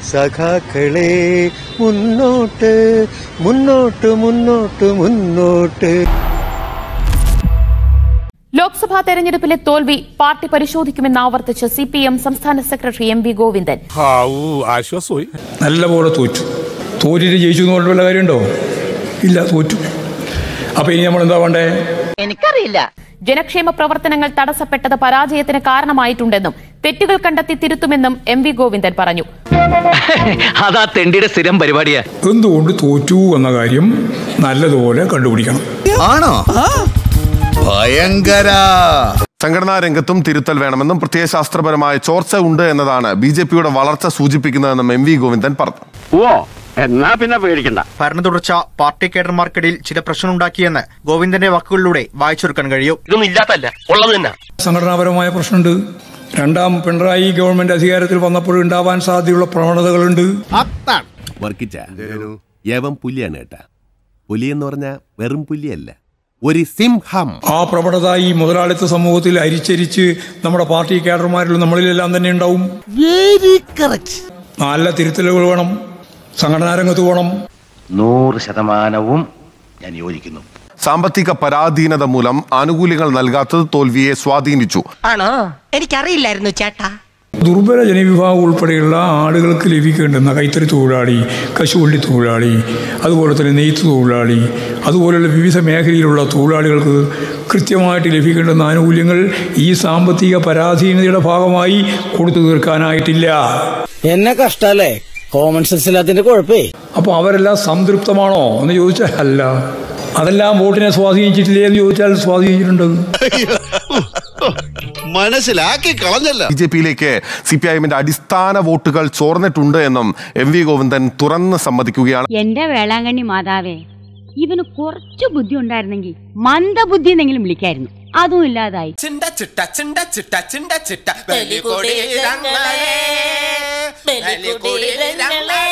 സഖാക്കളെ മുന്നോട്ട് മുന്നോട്ട് മുന്നോട്ട് മുന്നോട്ട് ലോക്സഭാ തെരഞ്ഞെടുപ്പിലെ തോൽവി പാർട്ടി പരിശോധിക്കുമെന്ന് ആവർത്തിച്ച് സി പി എം സംസ്ഥാന സെക്രട്ടറി എം വി ഗോവിന്ദൻ ആശ്വാസമായി നല്ല പോലെ തോറ്റു തോറ്റിട്ട് ജയിച്ചു എന്ന് പറഞ്ഞിട്ട് വല്ല കാര്യമുണ്ടോ ഇല്ല തോറ്റു അപ്പൊ ഇനി നമ്മൾ എന്താ വേണ്ടേ എനിക്കറിയില്ല ജനക്ഷേമ പ്രവർത്തനങ്ങൾ തടസ്സപ്പെട്ടത് പരാജയത്തിന് കാരണമായിട്ടുണ്ടെന്നും തെറ്റുകൾ കണ്ടെത്തി തിരുത്തുമെന്നും എം വി ഗോവിന്ദൻ പറഞ്ഞു അതാ തെണ്ടിയുടെ സ്ഥിരം പരിപാടിയാ എന്തുകൊണ്ട് തോറ്റു എന്ന കാര്യം നല്ലതുപോലെ കണ്ടുപിടിക്കണം ആണോ ഭയങ്കര സംഘടനാ രംഗത്തും തിരുത്തൽ വേണമെന്നും പ്രത്യയശാസ്ത്രപരമായ ചോർച്ച ഉണ്ട് എന്നതാണ് ബി ജെ പിയുടെ വളർച്ച സൂചിപ്പിക്കുന്നതെന്നും എം വി ഗോവിന്ദൻ പറഞ്ഞു ഓ എന്നാ പിന്നെ പേടിക്കണ്ട ഭരണ തുടർച്ച പാർട്ടി കേഡർമാർക്കിടയിൽ ചില പ്രശ്നമുണ്ടാക്കിയെന്ന് ഗോവിന്ദന്റെ വാക്കുകളിലൂടെ വായിച്ചെടുക്കാൻ കഴിയും ഇതൊന്നും ഇല്ലാത്തല്ല ഉള്ളത് തന്നെ സംഘടനാപരമായ പ്രശ്നമുണ്ട് രണ്ടാം പിണറായി ഗവൺമെന്റ് അധികാരത്തിൽ വന്നപ്പോൾ ഉണ്ടാവാൻ സാധ്യതയുള്ള പ്രവണതകളുണ്ട് വർക്കിച്ച യവൻ പുലിയാണ് കേട്ടാ പുലി എന്ന് പറഞ്ഞാൽ വെറും പുലിയല്ല ഒരു സിംഹം ആ പ്രവണത ഈ മുതലാളിത്ത സമൂഹത്തിൽ അരിച്ചരിച്ച് നമ്മുടെ പാർട്ടി കേഡർമാരിലും നമ്മളിലെല്ലാം തന്നെ ഉണ്ടാവും നല്ല തിരുത്തലുകൾ വേണം സംഘടനാ രംഗത്ത് വേണം നൂറ് ശതമാനവും ഞാൻ യോജിക്കുന്നു സാമ്പത്തിക പരാധീനത മൂലം ആനുകൂല്യങ്ങൾ നൽകാത്തത് തോൽവിയെ സ്വാധീനിച്ചു ആണോ എനിക്കറിയില്ലായിരുന്നു ചേട്ടാ ദുർബല ജനവിഭാഗം ഉൾപ്പെടെയുള്ള ആളുകൾക്ക് ലഭിക്കേണ്ടുന്ന കൈത്തറി തൊഴിലാളി കശുവണ്ടി തൊഴിലാളി അതുപോലെ തന്നെ നെയ്ത്ത് തൊഴിലാളി അതുപോലെയുള്ള വിവിധ മേഖലയിലുള്ള തൊഴിലാളികൾക്ക് കൃത്യമായിട്ട് ലഭിക്കേണ്ടുന്ന ആനുകൂല്യങ്ങൾ ഈ സാമ്പത്തിക പരാധീനതയുടെ ഭാഗമായി കൊടുത്തു തീർക്കാനായിട്ടില്ല എന്നെ കഷ്ടല്ലേ കോമൺ സെൻസ് ഇല്ലാത്തതിന്റെ കുഴപ്പേ അപ്പോൾ അവരെല്ലാം സംതൃപ്തമാണോ എന്ന് ചോദിച്ചാൽ അല്ല അതെല്ലാം വോട്ടിനെ സ്വാധീനിച്ചിട്ടില്ലേ എന്ന് ചോദിച്ചാൽ സ്വാധീനിച്ചിട്ടുണ്ട് മനസ്സിലാക്കി കളഞ്ഞല്ല ബി ജെ പിയിലേക്ക് സി പി ഐ എമ്മിന്റെ അടിസ്ഥാന വോട്ടുകൾ ചോർന്നിട്ടുണ്ട് എന്നും എം വി ഗോവിന്ദൻ തുറന്ന് സമ്മതിക്കുകയാണ് എന്റെ വേളാങ്കണ്ണി മാതാവേ ഇവന് കുറച്ചു ബുദ്ധി ഉണ്ടായിരുന്നെങ്കിൽ മന്ദബുദ്ധി എന്നെങ്കിലും വിളിക്കായിരുന്നു അതും ഇല്ലാതായി ചിണ്ട ചിട്ട ചിണ്ട ചിട്ട ചിണ്ട ചിട്ട ബലികൊടി രംഗളേ ബലികൊടി രംഗളേ